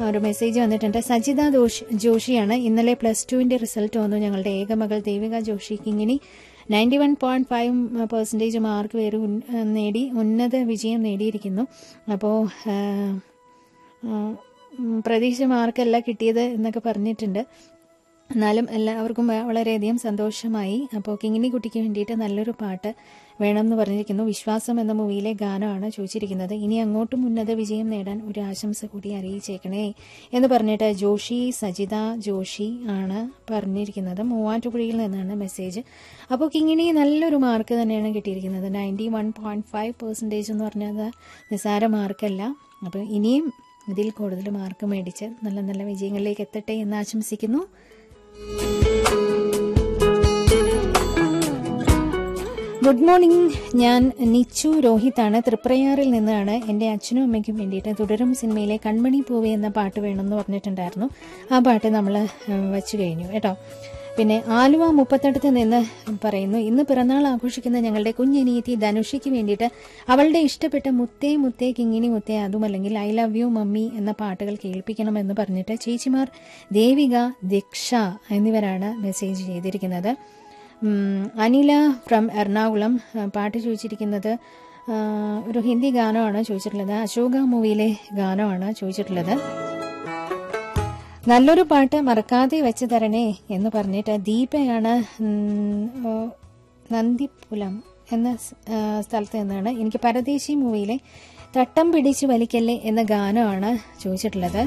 ഒരു മെസ്സേജ് വന്നിട്ടുണ്ട് സജിത ദോഷ് ജോഷിയാണ് ഇന്നലെ പ്ലസ് ടുവിന്റെ റിസൾട്ട് വന്നു ഞങ്ങളുടെ ഏക മകൾ ദേവിക ജോഷിക്ക് ഇങ്ങനെ ninety one point five percentage mark വരെ ഉൻ- നേടി ഉന്നത വിജയം നേടിയിരിക്കുന്നു അപ്പോൾ പ്രതീക്ഷ മാർക്കല്ല കിട്ടിയത് എന്നൊക്കെ പറഞ്ഞിട്ടുണ്ട് എന്നാലും എല്ലാവർക്കും വ- വളരെയധികം സന്തോഷമായി അപ്പോൾ കിങ്ങിണി കുട്ടിക്ക് വേണ്ടിയിട്ട് നല്ലൊരു പാട്ട് വേണമെന്ന് പറഞ്ഞിരിക്കുന്നു വിശ്വാസം എന്ന മൂവിയിലെ ഗാനമാണ് ചോദിച്ചിരിക്കുന്നത് ഇനി അങ്ങോട്ടും ഉന്നത വിജയം നേടാൻ ഒരു ആശംസ കൂടി അറിയിച്ചേക്കണേ എന്ന് പറഞ്ഞിട്ട് ജോഷി സജിത ജോഷി ആണ് പറഞ്ഞിരിക്കുന്നത് മൂവാറ്റുപുഴയിൽ നിന്നാണ് മെസ്സേജ് അപ്പോൾ കിങ്ങിണി നല്ലൊരു മാർക്ക് തന്നെയാണ് കിട്ടിയിരിക്കുന്നത് ninety one point five percentage എന്ന് പറഞ്ഞത് നിസ്സാര മാർക്കല്ല അപ്പോൾ ഇനിയും ഇതിൽ കൂടുതൽ മാർക്ക് മേടിച്ച് നല്ല നല്ല വിജയങ്ങളിലേക്ക് എത്തട്ടെ എന്ന് ആശംസിക്കുന്നു ഗുഡ് മോർണിംഗ് ഞാൻ നിച്ചു രോഹിത്താണ് തൃപ്രയാറിൽ നിന്നാണ് എൻ്റെ അച്ഛനും അമ്മയ്ക്കും വേണ്ടിയിട്ട് തുടരും സിനിമയിലെ കൺമണി പൂവേ എന്ന പാട്ട് വേണമെന്ന് പറഞ്ഞിട്ടുണ്ടായിരുന്നു ആ പാട്ട് നമ്മൾ വച്ചു കഴിഞ്ഞു കേട്ടോ പിന്നെ ആലുവ മുപ്പത്തെട്ടത്ത് നിന്ന് പറയുന്നു ഇന്ന് പിറന്നാൾ ആഘോഷിക്കുന്ന ഞങ്ങളുടെ കുഞ്ഞനിയത്തി ധനുഷിക്ക് വേണ്ടിയിട്ട് അവളുടെ ഇഷ്ടപ്പെട്ട മുത്തേ മുത്തേ കിങ്ങിണി മുത്തേ അതുമല്ലെങ്കിൽ ഐ ലവ് യു മമ്മി എന്ന പാട്ടുകൾ കേൾപ്പിക്കണമെന്ന് പറഞ്ഞിട്ട് ചേച്ചിമാർ ദേവിക ദീക്ഷ എന്നിവരാണ് മെസ്സേജ് ചെയ്തിരിക്കുന്നത് ഉം, അനില ഫ്രം എറണാകുളം ആ, പാട്ട് ചോദിച്ചിരിക്കുന്നത് ആ, ഒരു ഹിന്ദി ഗാനമാണ് ചോദിച്ചിട്ടുള്ളത് അശോക മൂവിയിലെ ഗാനമാണ് ചോദിച്ചിട്ടുള്ളത് നല്ലൊരു പാട്ട് മറക്കാതെ വെച്ച് തരണേ എന്ന് പറഞ്ഞിട്ട് ദീപയാണ് ഉം, ഓ, നന്ദിപ്പുലം എന്ന സ്- ആ, സ്ഥലത്ത് നിന്നാണ് എനിക്ക് പരദേശി മൂവിയിലെ തട്ടം പിടിച്ച് വലിക്കല്ലേ എന്ന ഗാനമാണ് ചോദിച്ചിട്ടുള്ളത്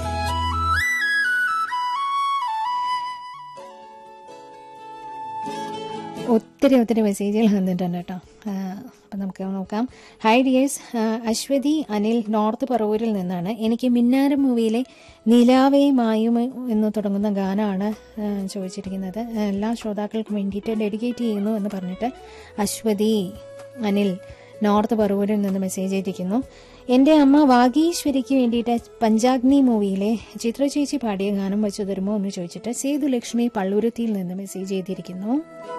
ഒത്തിരി ഒത്തിരി മെസ്സേജുകൾ വന്നിട്ടുണ്ട് കേട്ടോ അപ്പം നമുക്ക് നോക്കാം hi dears Aswathy Anil north പറവൂരിൽ നിന്നാണ് എനിക്ക് മിന്നാരം മൂവിയിലെ നിലാവേ മായും എന്ന് തുടങ്ങുന്ന ഗാനമാണ് ആ, ചോദിച്ചിരിക്കുന്നത് എല്ലാ ശ്രോതാക്കൾക്കും വേണ്ടിയിട്ട് ഡെഡിക്കേറ്റ് ചെയ്യുന്നു എന്ന് പറഞ്ഞിട്ട് അശ്വതി അനിൽ നോർത്ത് പറവൂരിൽ നിന്ന് മെസ്സേജ് ചെയ്തിരിക്കുന്നു എൻ്റെ അമ്മ വാഗീശ്വരിക്ക് വേണ്ടിയിട്ട് പഞ്ചാഗ്നി മൂവിയിലെ ചിത്ര ചേച്ചി പാടിയ ഗാനം വെച്ചു തരുമോ എന്ന് ചോദിച്ചിട്ട് സേതു ലക്ഷ്മി പള്ളുരുത്തിയിൽ നിന്ന് മെസ്സേജ് ചെയ്തിരിക്കുന്നു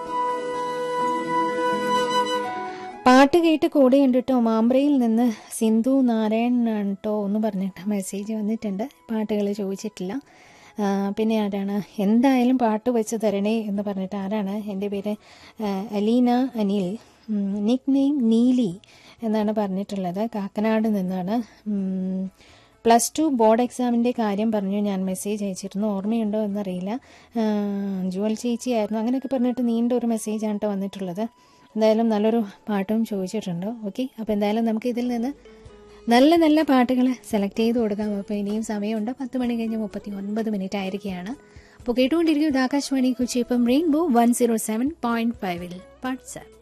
പാട്ട് കേട്ട് കൂടെ കണ്ടിട്ടോ മാമ്പ്രയിൽ നിന്ന് സിന്ധു നാരായണനാണ് കേട്ടോ എന്ന് പറഞ്ഞിട്ട് മെസ്സേജ് വന്നിട്ടുണ്ട് പാട്ടുകൾ ചോദിച്ചിട്ടില്ല ആ, പിന്നെ ആരാണ് എന്തായാലും പാട്ട് വെച്ച് തരണേ എന്ന് പറഞ്ഞിട്ട് ആരാണ് എൻ്റെ പേര് ആ, അലീന അനിൽ നിക് നെയിം നീലി എന്നാണ് പറഞ്ഞിട്ടുള്ളത് കാക്കനാട് നിന്നാണ് ഉം, പ്ലസ് ടു ബോർഡ് എക്സാമിൻ്റെ കാര്യം പറഞ്ഞു ഞാൻ മെസ്സേജ് അയച്ചിരുന്നു ഓർമ്മയുണ്ടോ എന്നറിയില്ല ആ, ജുവൽ ചേച്ചിയായിരുന്നു അങ്ങനെയൊക്കെ പറഞ്ഞിട്ട് നീണ്ട ഒരു മെസ്സേജാണ് കേട്ടോ വന്നിട്ടുള്ളത് എന്തായാലും നല്ലൊരു പാട്ടും ചോദിച്ചിട്ടുണ്ട് ഓക്കെ അപ്പോൾ എന്തായാലും നമുക്ക് ഇതിൽ നിന്ന് നല്ല നല്ല പാട്ടുകൾ സെലക്ട് ചെയ്ത് കൊടുക്കാം അപ്പോൾ ഇനിയും സമയമുണ്ട് പത്ത് മണി കഴിഞ്ഞ് മുപ്പത്തി ഒൻപത് മിനിറ്റ് ആയിരിക്കുകയാണ് അപ്പോൾ കേട്ടുകൊണ്ടിരിക്കും ഇത് ആകാശവാണി കൊച്ചി ഇപ്പം rainbow one zero seven point ഫൈവിൽ വാട്സാപ്പ്